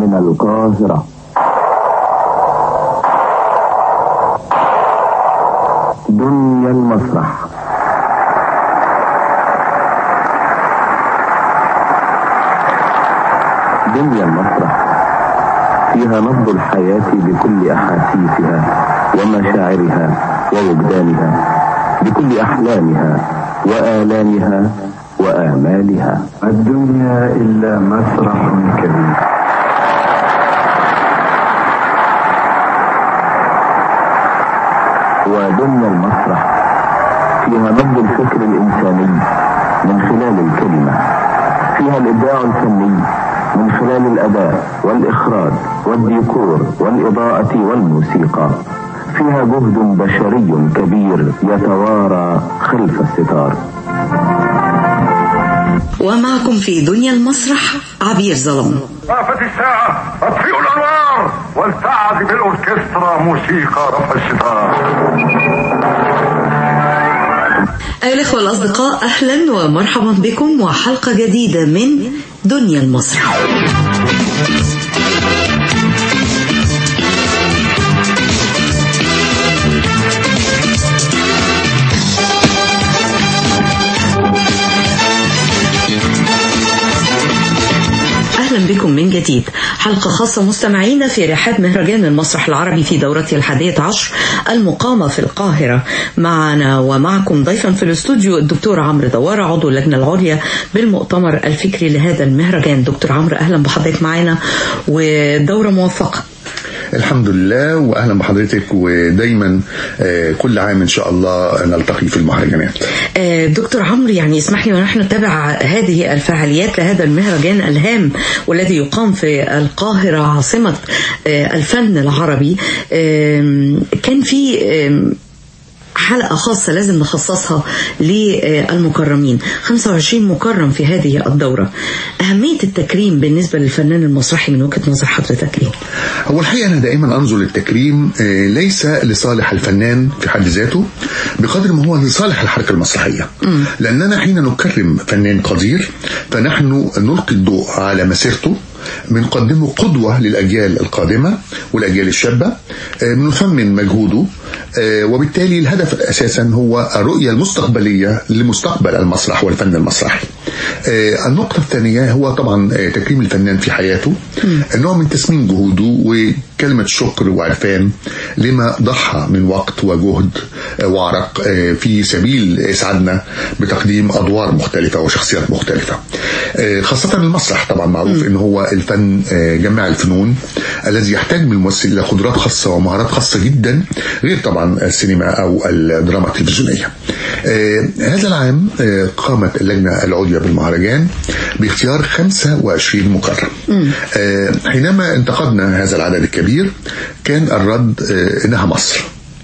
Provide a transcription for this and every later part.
من القاهرة دنيا المسرح دنيا المسرح فيها نبض الحياة بكل أحاسيسها ومشاعرها ووجدانها بكل أحلامها وآلامها وآمالها الدنيا إلا مسرح كبير ودنيا المسرح فيها نبض الفكر الإنساني من خلال الكلمة فيها الإبداع الفني من خلال الأداء والإخراج والديكور والإضاءة والموسيقى فيها جهد بشري كبير يتوارى خلف الستار ومعكم في دنيا المسرح عبير ظلام طافت الساعة اطفئوا الأنوار ولتعزف الأوركسترا موسيقى رفع الستار أيها الأخوة الأصدقاء أهلا ومرحبا بكم وحلقة جديدة من دنيا المسرح أهلا بكم من جديد حلقة خاصة مستمعينا في رحاب مهرجان المسرح العربي في دورته الحادية عشر المقامة في القاهرة معنا ومعكم ضيفا في الاستوديو الدكتور عمرو دوارة عضو اللجنة العليا بالمؤتمر الفكري لهذا المهرجان دكتور عمرو أهلا بحضرتك معنا ودورة موفقة الحمد لله واهلا بحضرتك ودايما آه، كل عام ان شاء الله نلتقي في المهرجانات آه، دكتور عمرو يعني اسمح لي ونحن نتابع هذه الفعاليات لهذا المهرجان الهام والذي يقام في القاهرة عاصمة آه، الفن العربي آم، كان في آم، حلقة خاصة لازم نخصصها للمكرمين 25 مكرم في هذه الدورة أهمية التكريم بالنسبة للفنان المسرحي من وجهة نظر حضرتك إيه؟ هو الحقيقه انا دائما انظر للتكريم آه، ليس لصالح الفنان في حد ذاته بقدر ما هو لصالح الحركه المسرحيه لاننا حين نكرم فنان قدير فنحن نلقي الضوء على مسيرته بنقدمه قدوة للأجيال القادمة والأجيال الشابة آه، بنثمن مجهوده آه، وبالتالي الهدف أساسا هو الرؤية المستقبلية لمستقبل المسرح والفن المسرحي آه، النقطة الثانية هو طبعا آه، تكريم الفنان في حياته نوع من تثمين جهوده وكلمة شكر وعرفان لما ضحى من وقت وجهد آه، وعرق آه، في سبيل إسعادنا بتقديم أدوار مختلفة وشخصيات مختلفة آه، خاصة المسرح طبعا معروف ان هو الفن آه، جميع الفنون الذي يحتاج من الممثل الى قدرات خاصة ومهارات خاصة جدا غير طبعا السينما او الدراما التلفزيونية آه، هذا العام آه، قامت اللجنة العليا بالمهرجان باختيار 25 مكرم آه، حينما انتقدنا هذا العدد الكبير كان الرد آه، انها مصر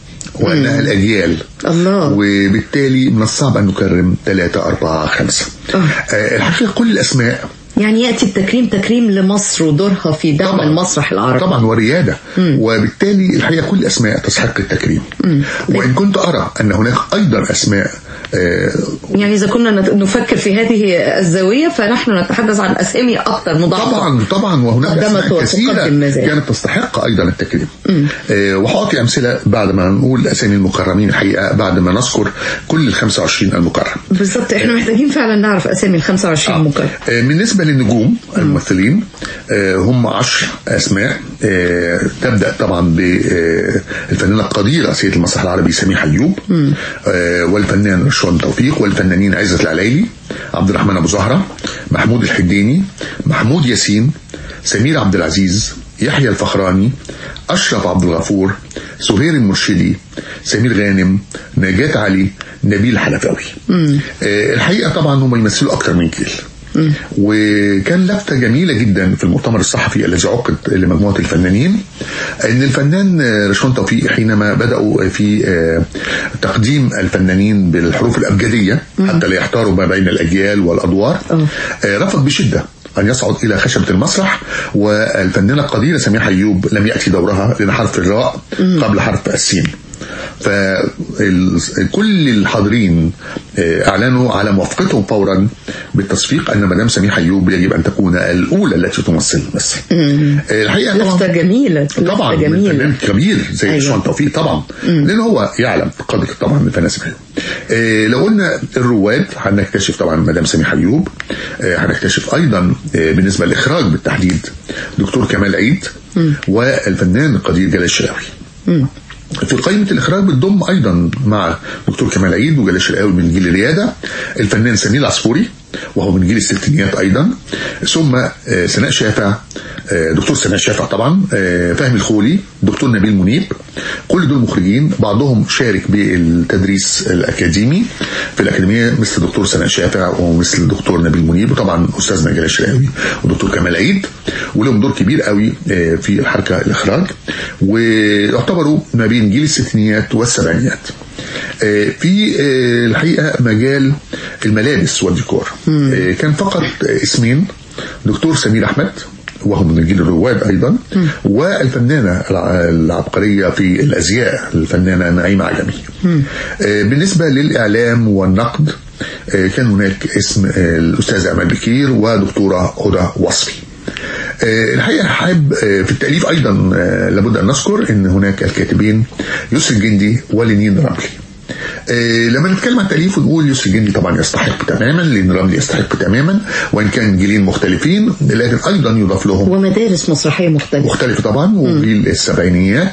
وانها الاجيال الله. وبالتالي من الصعب ان نكرم ثلاثة أربعة خمسة آه. آه، الحقيقة كل الأسماء يعني يأتي التكريم تكريم لمصر ودورها في دعم طبعاً. المسرح العربي طبعا وريادة وبالتالي الحقيقة كل الأسماء تستحق التكريم وإن كنت أرى أن هناك أيضا أسماء آه، يعني إذا كنا نت- نفكر في هذه الزاوية فنحن نتحدث عن أسامي أكثر مضاعفة طبعا طبعا وهناك قدمت أسماء وتقدم كثيرة مزايا. كانت تستحق أيضا التكريم آه، وهعطي أمثلة بعد ما نقول أسامي المكرمين الحقيقة بعد ما نذكر كل ال 25 المكرم بالضبط احنا محتاجين فعلا نعرف أسامي ال 25 مكرم آه، بالنسبة للنجوم الممثلين آه، هم عشر أسماء آه، تبدأ طبعا بالفنانة القديرة سيد المسرح العربي سميح أيوب آه، والفنان رشوان توفيق والفنانين عزت العلايلي عبد الرحمن أبو زهرة محمود الحديني محمود ياسين سمير عبد العزيز يحيى الفخراني أشرف عبد الغفور سهير المرشدي سمير غانم نجاة علي نبيل حلفاوي آه، الحقيقة طبعا هم يمثلوا أكتر من جيل وكان لفتة جميلة جدا في المؤتمر الصحفي الذي عقد لمجموعة الفنانين ان الفنان رشوان توفيق حينما بدأوا في آه، تقديم الفنانين بالحروف الأبجدية حتى لا يحتاروا ما بين الأجيال والأدوار آه. آه، رفض بشدة أن يصعد إلى خشبة المسرح والفنانة القديرة سميحة أيوب لم يأتي دورها لأن حرف الراء قبل حرف السين فكل الحاضرين آه، اعلنوا على موافقتهم فورا بالتصفيق ان مدام سميحه ايوب يجب ان تكون الاولى التي تمثل مصر آه، الحقيقه طبعا لفتة جميلة طبعا لفتة جميلة فنان كبير زي أيوة. أيوة. توفيق طبعا لان هو يعلم قدر طبعا الفنان سميحه آه لو قلنا الرواد هنكتشف طبعا مدام سميحه ايوب آه هنكتشف ايضا آه بالنسبه للاخراج بالتحديد دكتور كمال عيد والفنان القدير جلال الشراوي في قائمة الإخراج بتضم أيضا مع دكتور كمال عيد وجلال الشرقاوي من جيل الريادة الفنان سمير العصفوري وهو من جيل الستينيات أيضا ثم آه، سناء شافع آه، دكتور سناء شافع طبعا آه، فهمي الخولي دكتور نبيل منيب كل دول مخرجين بعضهم شارك بالتدريس الأكاديمي في الأكاديمية مثل دكتور سناء شافع ومثل الدكتور نبيل منيب وطبعا أستاذنا جلال الشرقاوي ودكتور كمال عيد ولهم دور كبير قوي آه، في الحركة الإخراج ويعتبروا ما بين جيل الستينيات والسبعينيات آه، في آه، الحقيقة مجال الملابس والديكور آه، كان فقط آه، اسمين دكتور سمير أحمد وهو من جيل الرواد أيضا والفنانة الع- العبقرية في الأزياء الفنانة نعيمة عجمي آه، بالنسبة للإعلام والنقد آه، كان هناك اسم آه، الأستاذ أمال بكير ودكتورة هدى وصفي آه، الحقيقة حابب آه، في التأليف أيضا آه، لابد أن نذكر أن هناك الكاتبين يسري الجندي ولينين رملي آه، لما نتكلم عن التأليف ونقول يوسف الجندي طبعا يستحق تماما لأن رملي يستحق تماما وإن كان جيلين مختلفين لكن أيضا يضاف لهم ومدارس مسرحية مختلفة مختلف طبعا وجيل السبعينيات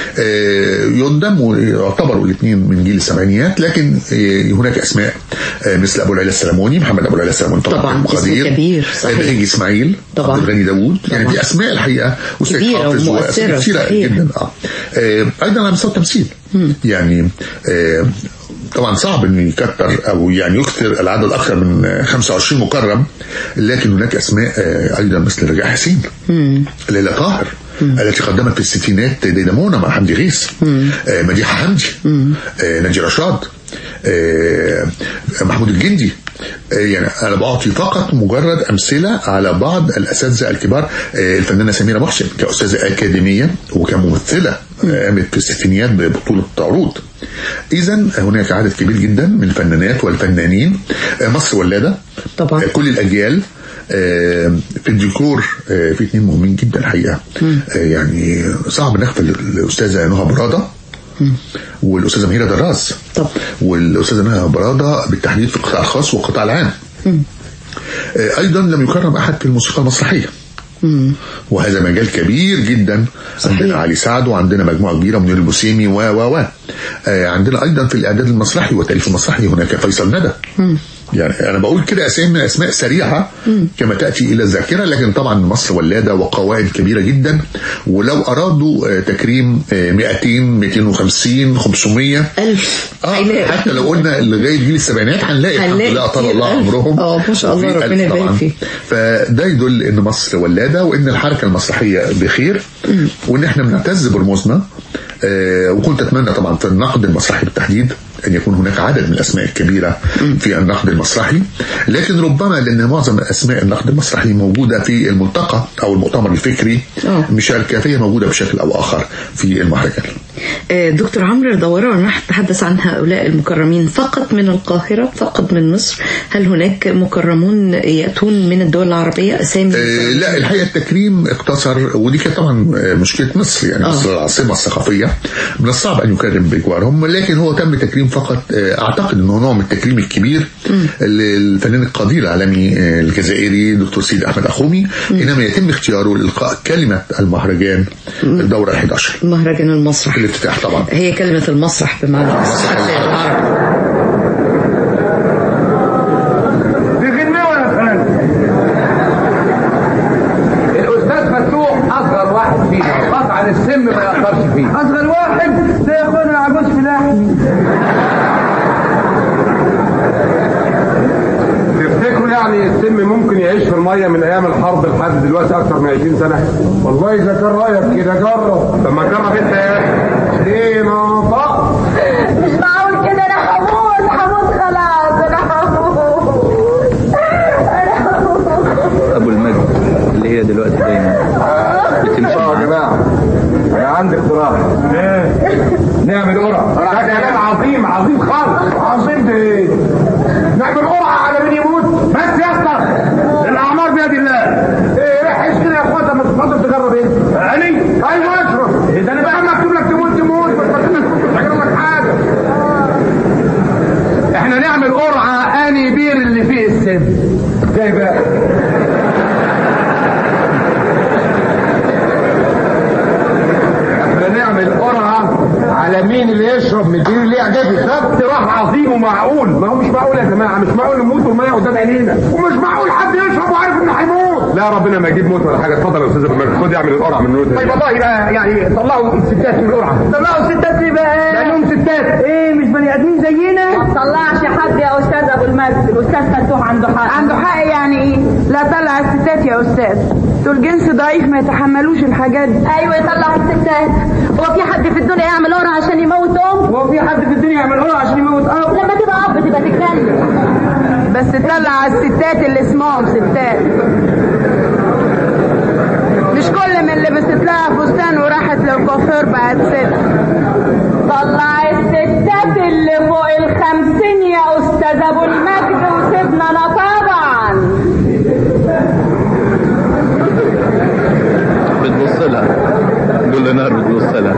آه، يندم ويعتبروا الاثنين من جيل السبعينيات لكن آه، هناك اسماء آه، مثل ابو العلا السلموني محمد ابو العلا السلموني طبعا, طبعاً، اسم قدير كبير، صحيح. آه، بهيج اسماعيل طبعاً. عبد الغني داوود يعني طبعاً. دي اسماء الحقيقه واستاذ كبيرة حافظ ومؤثرة، وأسماء كثيره صحيح. جدا اه آه، ايضا على مستوى التمثيل يعني آه، طبعا صعب ان يكتر او يعني يكثر العدد اكثر من آه، 25 مكرم لكن هناك اسماء آه، ايضا مثل رجاء حسين ليلى طاهر التي قدمت في الستينات دينامونا مع حمدي غيث آه، مديحه حمدي آه، ناجي رشاد آه، محمود الجندي آه، يعني انا بعطي فقط مجرد امثله على بعض الاساتذه الكبار آه، الفنانه سميره محسن كاستاذه اكاديميه وكممثله آه، قامت في الستينيات ببطوله عروض اذا هناك عدد كبير جدا من الفنانات والفنانين آه، مصر ولاده طبعاً. آه، كل الاجيال آه، في الديكور آه، في اثنين مهمين جدا الحقيقه آه، يعني صعب نغفل الاستاذه نهى براده والاستاذه مهيره دراس طب. والاستاذه نهى براده بالتحديد في القطاع الخاص والقطاع العام آه، ايضا لم يكرم احد في الموسيقى المسرحيه وهذا مجال كبير جدا صحيح. عندنا علي سعد وعندنا مجموعه كبيره منير البوسيمي و و و آه، عندنا ايضا في الاعداد المسرحي والتاليف المسرحي هناك فيصل ندى يعني انا بقول كده اسامي اسماء سريعه كما تاتي الى الذاكره لكن طبعا مصر ولاده وقوائم كبيره جدا ولو ارادوا آه، تكريم آه، 200 250 500 ألف اه هيلاقي. حتى لو قلنا لغايه جيل السبعينات هنلاقي الحمد هنلاقي لله اطال كتير الله ألف. عمرهم اه ما شاء الله وفي ربنا ألف يبارك طبعاً. فيه فده يدل ان مصر ولاده وان الحركه المسرحيه بخير وان احنا بنعتز برموزنا آه وكنت اتمنى طبعا في النقد المسرحي بالتحديد ان يكون هناك عدد من الاسماء الكبيره في النقد المسرحي لكن ربما لان معظم اسماء النقد المسرحي موجوده في الملتقى او المؤتمر الفكري آه. مش الكافيه موجوده بشكل او اخر في المهرجان آه، دكتور عمرو دورة ونحن نتحدث عن هؤلاء المكرمين فقط من القاهرة فقط من مصر هل هناك مكرمون يأتون من الدول العربية أسامي آه، لا الحقيقه التكريم اقتصر ودي كانت طبعا آه، مشكله مصر يعني آه. مصر العاصمه الثقافيه من الصعب ان يكرم بجوارهم لكن هو تم تكريم فقط آه، اعتقد انه نوع من التكريم الكبير للفنان القدير العالمي آه، الجزائري دكتور سيد احمد اخومي انما يتم اختياره لالقاء كلمه المهرجان الدوره 11 مهرجان المسرح الافتتاح طبعا هي كلمة المسرح بمعنى أصح العرب بيغنوا يا فندم الاستاذ فتوح اصغر واحد فينا قطعا السم ما يقدرش فيه اصغر واحد ده يا اخوانا العجوز في لحمي تفتكروا يعني السم ممكن يعيش في الميه من ايام الحرب لحد دلوقتي اكثر من 20 سنه والله اذا كان رايك كده جرب طب ما جرب انت يا اخي ليه نطق مش معقول كده انا هموت هموت خلاص انا هموت انا هموت ابو المجد اللي هي دلوقتي دايما بتمشي يا معاه جماعه انا عندي اقتراح ايه نعمل قرعه ده كلام عظيم عظيم خالص عظيم ده ايه نعمل قرعه على مين يموت بس يا اسطى الاعمار بيد الله ايه احس كده يا اخواتا ما تفضل تجرب ايه انا ايوه اشرف ده انا بقى مكتوب لك تموت تموت مش هجرب لك حاجه احنا نعمل قرعه اني بير اللي فيه السم ازاي بقى احنا نعمل قرعه على مين اللي يشرب من البير اللي يعجبه ده اقتراح عظيم ومعقول ما هو مش معقول يا جماعه مش معقول نموت والميه قدام عينينا ومش معقول حد يشرب وعارف انه هيموت لا ربنا ما يجيب موت ولا حاجه اتفضل يا استاذ ابو مجد خد يعمل القرعه من النوت طيب والله بقى يعني طلعوا الستات من القرعه طلعوا الستات ليه بقى لانهم ستات ايه مش بني ادمين زينا ما تطلعش حد يا استاذ ابو المجد الاستاذ فتوح عنده حق عنده حق يعني ايه لا طلع الستات يا استاذ دول جنس ضعيف ما يتحملوش الحاجات دي ايوه يطلع الستات هو في حد في الدنيا يعمل قرعه عشان يموت ام هو في حد في الدنيا يعمل قرعه عشان يموت اب لما تبقى اب تبقى تتكلم بس طلع الستات اللي اسمهم ستات مش كل من اللي لبست لها فستان وراحت للكوافير بقت ست طلع الستات اللي فوق الخمسين يا استاذ ابو المجد وسيبنا انا طبعا بتبص لها كل نهار بتبص لها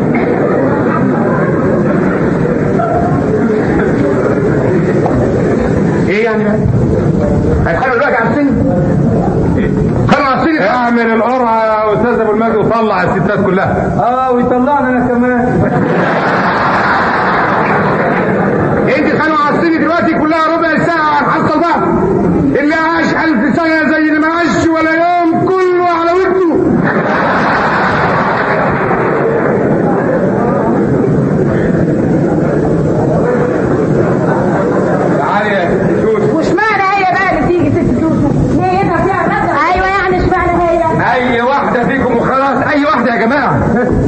ايه يعني بقى؟ هتخلوا دلوقتي على السن خلوا على السن اعمل القرعه يا استاذ ابو المجد وطلع الستات كلها اه ويطلعنا انا كمان انت خلوا على السن دلوقتي كلها ربع ساعه هنحصل بعض اللي عاش ألف سنه زي اللي ما عاش ولا يوم كله على ودنه تعالي يا شوش وش معنى هي بقى اللي تيجي ست شوشة ليه يبقى فيها غدر ايوه يعني ايش معنى هي اي واحده فيكم وخلاص اي واحده يا جماعه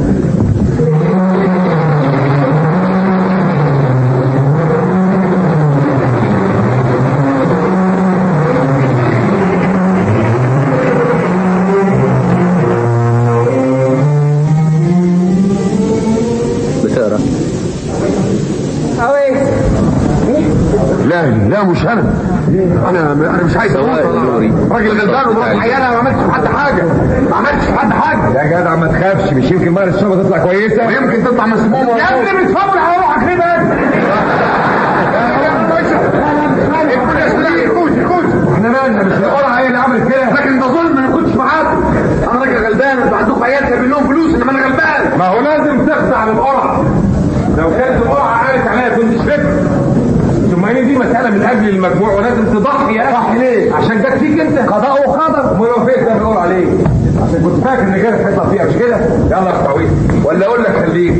بتقرا اوي لا لا مش انا انا انا مش عايز اموت سواء والله. نوري. راجل غلبان ومرات حيانا ما عملتش في حد حاجه ما عملتش في حد حاجه يا جدع ما تخافش مش يمكن مال الشرطه تطلع كويسه ويمكن تطلع مسمومه يا ابني بتفول على روحك ليه بقى احنا مالنا مش القرعه هي اللي عملت كده لكن ده ظلم انا ما كنتش معاك انا راجل غلبان انتوا عندكم عيال جايبين لهم فلوس انما انا غلبان ما هو لازم تخضع للقرعه لو كانت القرعه عارف عليها كنتش فكر ثم هي دي مسألة من أجل المجموع ولازم تضحي يا أخي ليه؟ عشان جت فيك أنت قضاء وقدر أمال هو فيك ده بيقول عليه عشان كنت فاكر إن جالك هيطلع فيها مش كده؟ يلا يا طويل ولا أقول لك خليك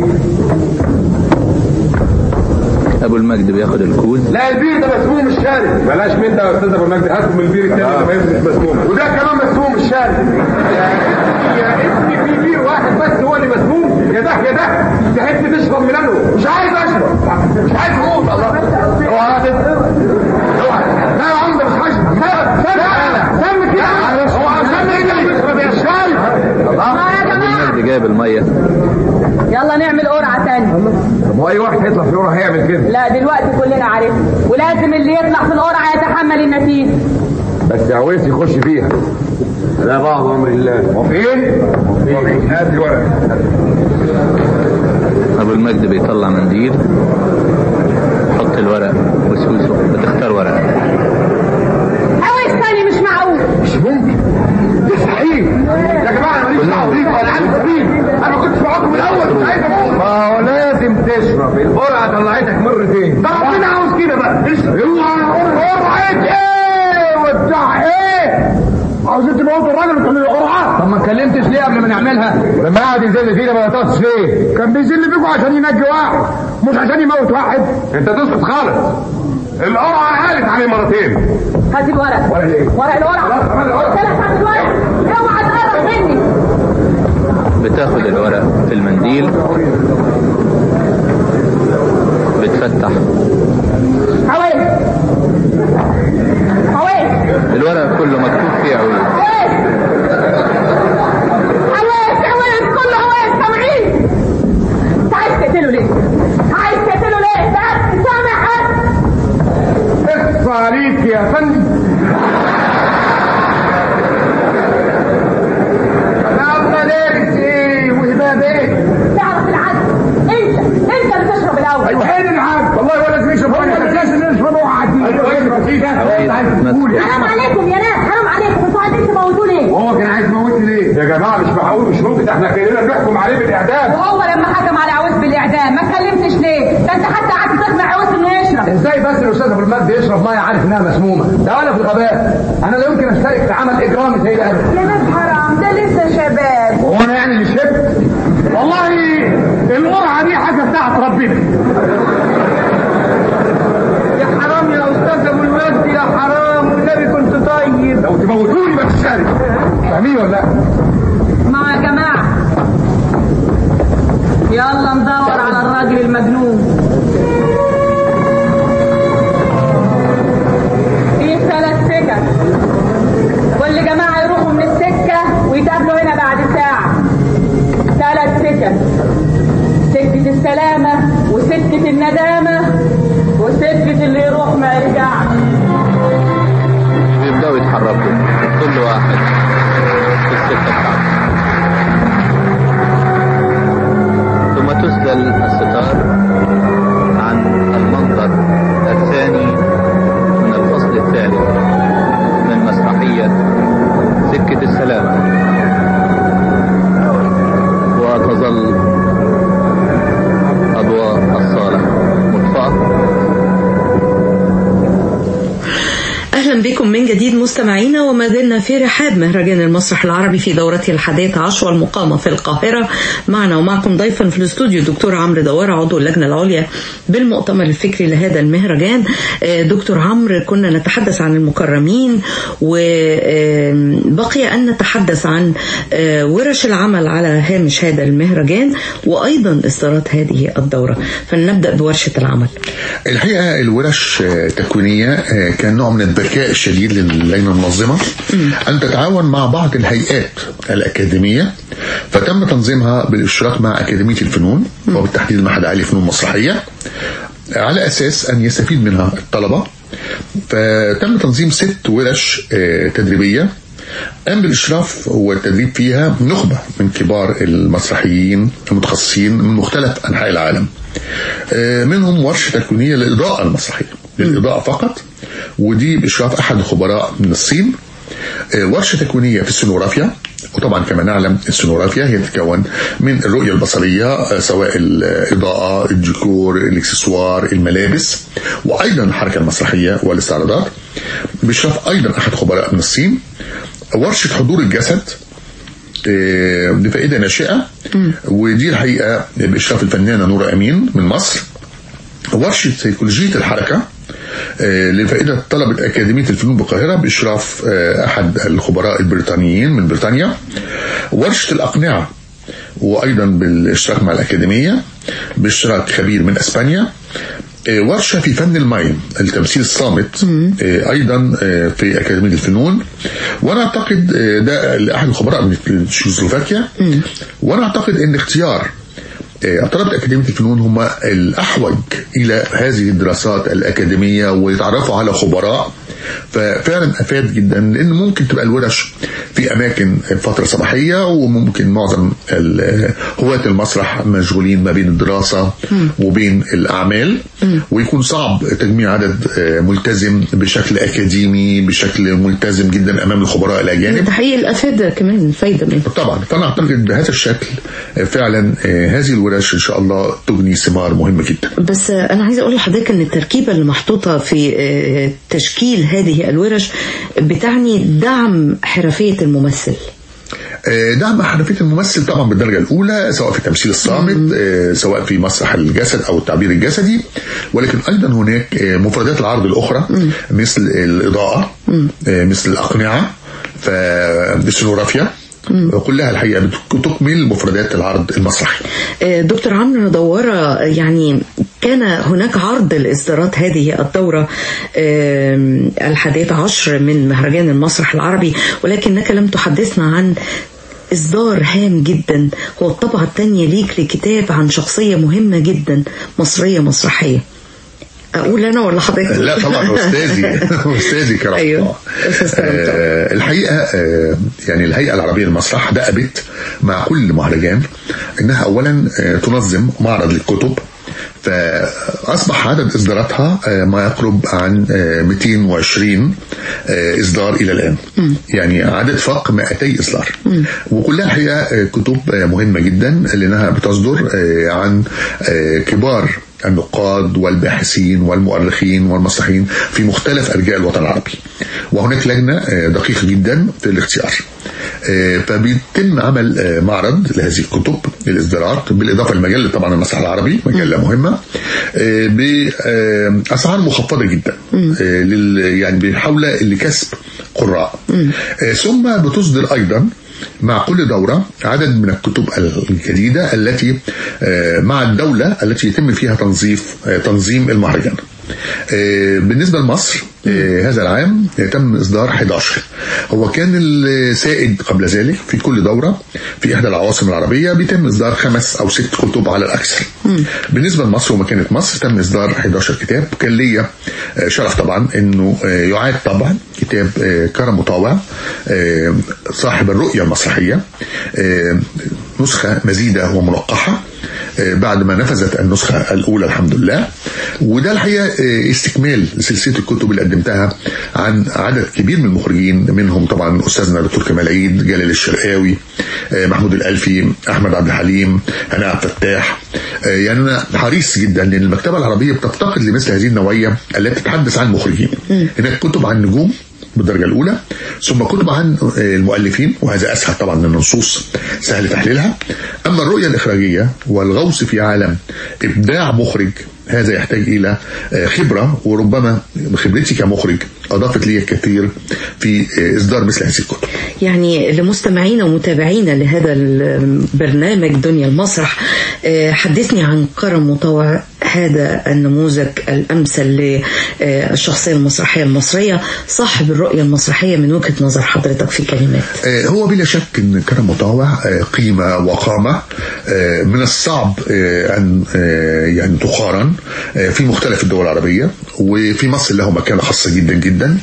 ابو المجد بياخد الكوز لا البير ده مسموم مش شارب بلاش من ده يا أستاذ أبو المجد هاتوا من البير التاني ده ما يمسك مسموم وده كمان مسموم مش شارب يا ابني في بير واحد بس هو اللي مسموم يا ده يا ده تحب تشرب منه مش عايز أشرب مش عايز أموت الله اوعى اوعى لا يا عم ده مش حاجة سم سم كده هو عشان ايه بيشرب يا شايف ابو المجد جايب الميه يلا نعمل قرعه تاني طب هو اي واحد هيطلع في الورقه هيعمل كده لا دلوقتي كلنا عارفين ولازم اللي يطلع في القرعه يتحمل النتيجه بس يا عويس يخش فيها لا بعض امر الله موافقين؟ موافقين هات الورقه ابو المجد بيطلع منديل حط الورق وسوسه بتختار ورقه عويس تاني مش معقول مش ممكن مستحيل يا جماعه انا ماليش دعوه بيكم انا عارف سبيل انا ما كنتش معاكم من الاول مش عايز اموت ما هو لازم تشرب القرعه طلعتك مرتين ده ربنا عاوز كده بقى اشرب قرعه ايه وبتاع ايه عاوزين تموتوا الراجل وتعملوا القرعه طب ما اتكلمتش ليه قبل ما نعملها ولما قعد يذل فينا ما نطقش ليه كان بيذل فيكم عشان ينجي واحد مش عشان يموت واحد انت تسكت خالص القرعه قالت عليه مرتين هات الورق ورق ايه؟ ورق الورق لا، كمان الورق. قلت لك هات الورق اوعى تقرب مني بتاخد الورق في المنديل بتفتح عويس عويس الورق كله مكتوب فيه عويل عويس عويس عويس كله عويس سامعين انت عايز تقتله ليه؟ يا جماعه مش معقول مش ممكن احنا كاننا بنحكم عليه بالاعدام وهو لما حكم على عوز بالاعدام ما اتكلمتش ليه ده انت حتى قعدت تقنع عوز انه يشرب ازاي بس الاستاذ ابو المجد يشرب ميه عارف انها مسمومه ده انا في الغباء انا لا يمكن اشترك في عمل اجرامي زي ده ابدا يا ناس حرام ده لسه شباب هو انا يعني اللي شربت والله القرعه دي حاجه بتاعت ربنا يا حرام يا استاذ ابو المجد يا حرام والنبي كنت طيب لو تموتوني ما تشارك فاهمين ولا لا؟ ما يا جماعة يلا ندور على الراجل المجنون في ثلاث سكك كل جماعة يروحوا من السكة ويتقابلوا هنا بعد ساعة ثلاث سكك سكة السلامة وسكة الندامة وسكة اللي يروح ما يرجعش بيبدأوا يتحركوا كل واحد في السكة بتاعته ثم تسدل الستار عن المنظر الثاني من الفصل الثالث من مسرحية سكة السلامة وتظل أضواء الصالة مطفأة أهلا بكم من جديد مستمعينا وما زلنا في رحاب مهرجان المسرح العربي في دورته الحادية عشر والمقامة في القاهرة معنا ومعكم ضيفا في الاستوديو الدكتور عمرو دوار عضو اللجنة العليا بالمؤتمر الفكري لهذا المهرجان آه، دكتور عمرو كنا نتحدث عن المكرمين وبقي أن نتحدث عن آه، ورش العمل على هامش هذا المهرجان وأيضا إصدارات هذه الدورة فلنبدأ بورشة العمل الحقيقة الورش آه، تكوينية آه، كان نوع من الذكاء الشديد للجنة المنظمة أن تتعاون مع بعض الهيئات الأكاديمية فتم تنظيمها بالاشتراك مع أكاديمية الفنون وبالتحديد المعهد العالي للفنون المسرحية على أساس أن يستفيد منها الطلبة فتم تنظيم ست ورش آه، تدريبية قام بالإشراف والتدريب فيها نخبة من كبار المسرحيين المتخصصين من مختلف أنحاء العالم آه، منهم ورشة تكوينية للإضاءة المسرحية للإضاءة فقط ودي بإشراف أحد الخبراء من الصين آه، ورشة تكوينية في السينوغرافيا وطبعا كما نعلم السينوغرافيا هي تتكون من الرؤية البصرية آه، سواء الإضاءة الديكور الإكسسوار الملابس وأيضا الحركة المسرحية والاستعراضات بإشراف أيضا أحد خبراء من الصين ورشة حضور الجسد آه، لفائدة ناشئة ودي الحقيقة بإشراف الفنانة نورة أمين من مصر ورشة سيكولوجية الحركة آه، لفائدة طلبة أكاديمية الفنون بالقاهرة بإشراف آه، أحد الخبراء البريطانيين من بريطانيا ورشة الأقنعة وأيضا بالاشتراك مع الأكاديمية باشتراك خبير من أسبانيا آه، ورشة في فن المايم التمثيل الصامت آه، أيضا آه، في أكاديمية الفنون وأنا أعتقد آه، ده لأحد الخبراء من تشيكوسلوفاكيا وأنا أعتقد أن اختيار آه، طلبة أكاديمية الفنون هم الأحوج إلى هذه الدراسات الأكاديمية ويتعرفوا على خبراء ففعلا أفاد جدا لأن ممكن تبقى الورش في أماكن فترة صباحية وممكن معظم ال- هواة المسرح مشغولين ما بين الدراسة وبين الأعمال ويكون صعب تجميع عدد آه، ملتزم بشكل أكاديمي بشكل ملتزم جدا أمام الخبراء الأجانب ده حقيقي الأفادة كمان فايدة منه طبعا فانا اعتقد بهذا الشكل آه، فعلا آه، هذه الورش ان شاء الله تجني ثمار مهمه جدا بس أنا عايزة أقول لحضرتك أن التركيبة اللي محطوطة في آه، تشكيل هذه الورش بتعني دعم حرفية الممثل آه، دعم حرفيه الممثل طبعا بالدرجه الاولى سواء في التمثيل الصامت آه، سواء في مسرح الجسد او التعبير الجسدي ولكن ايضا هناك آه، مفردات العرض الاخرى مثل الاضاءه آه، مثل الاقنعه فالسينوغرافيا كلها الحقيقه بتكمل مفردات العرض المسرحي آه، دكتور عمرو ندورة يعني كان هناك عرض لإصدارات هذه الدورة آم، الحادية عشر من مهرجان المسرح العربي ولكنك لم تحدثنا عن إصدار هام جدا هو الطبعة الثانية ليك لكتاب عن شخصية مهمة جدا مصرية مسرحية أقول أنا ولا حضرتك لا طبعا استاذي استاذي كرم أيوه الله. أستاذ كرم طبعا. آه، الحقيقه آه، يعني الهيئه العربيه للمسرح دأبت مع كل مهرجان انها اولا آه، تنظم معرض للكتب فأصبح عدد إصداراتها آه، ما يقرب عن آه، 220 آه، إصدار إلى الآن يعني عدد فاق 200 إصدار وكلها الحقيقة آه، كتب آه، مهمة جدا لأنها بتصدر آه، عن آه، كبار النقاد والباحثين والمؤرخين والمسرحيين في مختلف أرجاء الوطن العربي وهناك لجنة آه، دقيقة جدا في الاختيار آه، فبيتم عمل آه، معرض لهذه الكتب الإصدارات بالإضافة لمجلة طبعا المسرح العربي مجلة مهمة آه، بأسعار مخفضة جدا آه، لل- يعني بحول لكسب قراء آه، ثم بتصدر أيضا مع كل دورة عدد من الكتب الجديدة التي آه، مع الدولة التي يتم فيها تنظيف آه، تنظيم المهرجان آه، بالنسبة لمصر آه، هذا العام آه، تم إصدار 11 هو كان السائد قبل ذلك في كل دورة في إحدى العواصم العربية بيتم إصدار خمس أو ست كتب على الأكثر بالنسبة لمصر ومكانة مصر تم إصدار 11 كتاب كان ليا آه، شرف طبعا إنه آه، يعاد طبعا كتاب آه، كرم مطاوع آه، صاحب الرؤية المسرحية آه، نسخة مزيدة وملقحة آه، بعد ما نفذت النسخة الأولى الحمد لله وده الحقيقة آه، استكمال لسلسلة الكتب اللي قدمتها عن عدد كبير من المخرجين منهم طبعا أستاذنا دكتور كمال عيد جلال الشرقاوي آه، محمود الألفي أحمد عبد الحليم هناء عبد الفتاح آه، يعني أنا حريص جدا لأن المكتبة العربية بتفتقد لمثل هذه النوعية التي تتحدث عن المخرجين هناك كتب عن نجوم بالدرجة الأولى ثم كتب عن آه، المؤلفين وهذا أسهل طبعا من النصوص سهل تحليلها أما الرؤية الإخراجية والغوص في عالم إبداع مخرج هذا يحتاج إلى آه، خبرة وربما خبرتي كمخرج أضافت لي الكثير في آه، إصدار مثل هذه الكتب يعني لمستمعينا ومتابعينا لهذا البرنامج دنيا المسرح آه، حدثني عن كرم مطوع هذا النموذج الأمثل للشخصية المسرحية المصرية صاحب الرؤية المسرحية من وجهة نظر حضرتك في كلمات آه، هو بلا شك ان كرم مطاوع آه، قيمه وقامه آه، من الصعب آه، ان آه، يعني تقارن آه، في مختلف الدول العربيه وفي مصر له مكانه خاصه جدا جدا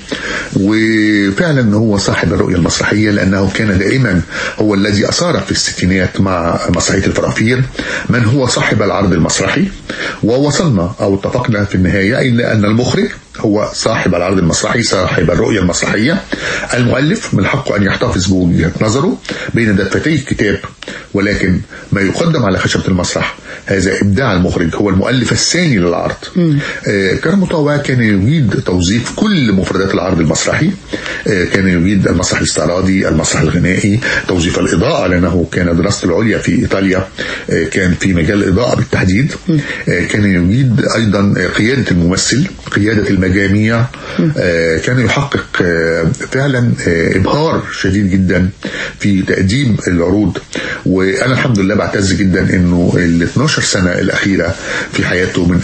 وفعلا هو صاحب الرؤيه المسرحيه لانه كان دائما هو الذي اثار في الستينات مع مسرحيه الفرافير من هو صاحب العرض المسرحي ووصلنا او اتفقنا في النهايه الى ان المخرج هو صاحب العرض المسرحي صاحب الرؤية المسرحية المؤلف من حقه أن يحتفظ بوجهة نظره بين دفتي الكتاب ولكن ما يقدم على خشبة المسرح هذا إبداع المخرج هو المؤلف الثاني للعرض آه كان مطوع كان يريد توظيف كل مفردات العرض المسرحي آه كان يريد المسرح الاستعراضي المسرح الغنائي توظيف الإضاءة لأنه كان دراسته العليا في إيطاليا آه كان في مجال الإضاءة بالتحديد آه كان يريد أيضا آه، قيادة الممثل قيادة المجاميع آه، كان يحقق آه، فعلا آه، إبهار شديد جدا في تقديم العروض وأنا الحمد لله بعتز جدا أنه ال 12 سنة الأخيرة في حياته من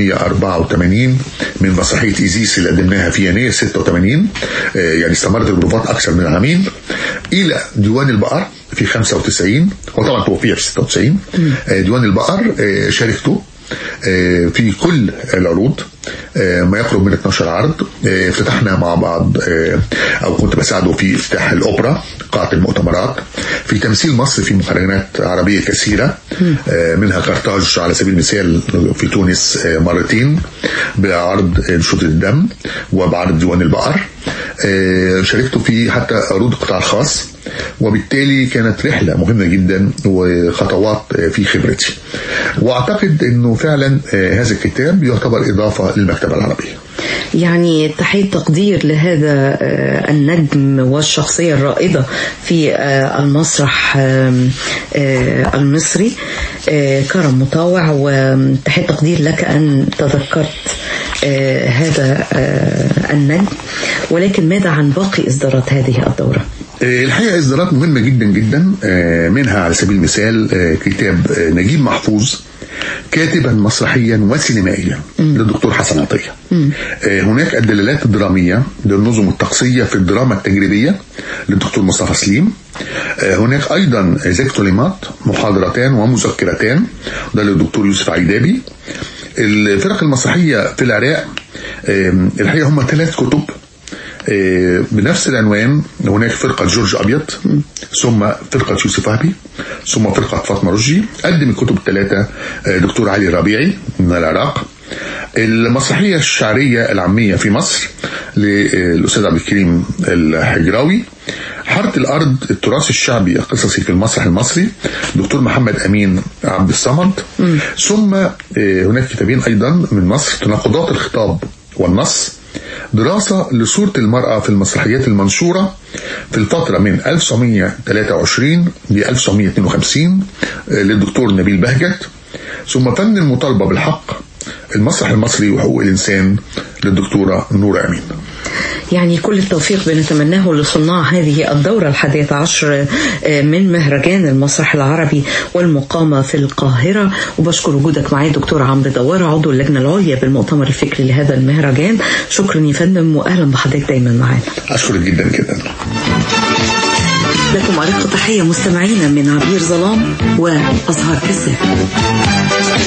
1984 من مسرحية إيزيس اللي قدمناها في يناير 86 آه، يعني استمرت البروفات أكثر من عامين إلى ديوان البقر في 95 وطبعا توفي في 96 آه، ديوان البقر آه، شاركته آه، في كل العروض آه، ما يقرب من 12 عرض آه، افتتحنا مع بعض آه، او كنت بساعده في افتتاح الاوبرا قاعة المؤتمرات في تمثيل مصر في مهرجانات عربية كثيرة آه، منها قرطاج على سبيل المثال في تونس آه، مرتين بعرض انشطة الدم وبعرض ديوان البقر آه، شاركت في حتى عروض القطاع الخاص وبالتالي كانت رحلة مهمة جدا وخطوات آه، في خبرتي واعتقد انه فعلا آه، هذا الكتاب يعتبر اضافة للمكتبة العربية يعني تحية تقدير لهذا آه، النجم والشخصية الرائدة في آه، المسرح آم، آه، المصري آه، كرم مطاوع وتحية تقدير لك أن تذكرت آه، هذا آه، النجم ولكن ماذا عن باقي إصدارات هذه الدورة؟ آه، الحقيقة إصدارات مهمة جدا جدا آه، منها على سبيل المثال آه، كتاب آه، نجيب محفوظ كاتبا مسرحيا وسينمائيا للدكتور حسن عطية آه، هناك الدلالات الدرامية للنظم الطقسية في الدراما التجريبية للدكتور مصطفى سليم آه، هناك أيضا زيكتوليمات محاضرتان ومذكرتان ده للدكتور يوسف عيدابي الفرق المسرحية في العراق آم، الحقيقة هم ثلاث كتب آه، بنفس العنوان هناك فرقة جورج أبيض ثم فرقة يوسف وهبي ثم فرقة فاطمة رشدي قدم الكتب الثلاثة آه، دكتور علي ربيعي من العراق المسرحية الشعرية العامية في مصر للأستاذ عبد الكريم الحجراوي حارة الأرض التراث الشعبي القصصي في المسرح المصري دكتور محمد أمين عبد الصمد ثم آه، هناك كتابين أيضا من مصر تناقضات الخطاب والنص دراسة لصورة المرأة في المسرحيات المنشورة في الفترة من 1923 ل 1952 آه، للدكتور نبيل بهجت ثم فن المطالبة بالحق المسرح المصري وحقوق الإنسان للدكتورة نورة أمين يعني كل التوفيق بنتمناه لصناع هذه الدورة الحادية عشر آه، من مهرجان المسرح العربي والمقامة في القاهرة وبشكر وجودك معي دكتور عمرو دوارة عضو اللجنة العليا بالمؤتمر الفكري لهذا المهرجان شكرا يا فندم وأهلا بحضرتك دايما معانا أشكرك جدا جدا لكم أرق تحية مستمعينا من عبير ظلام وأزهار كساب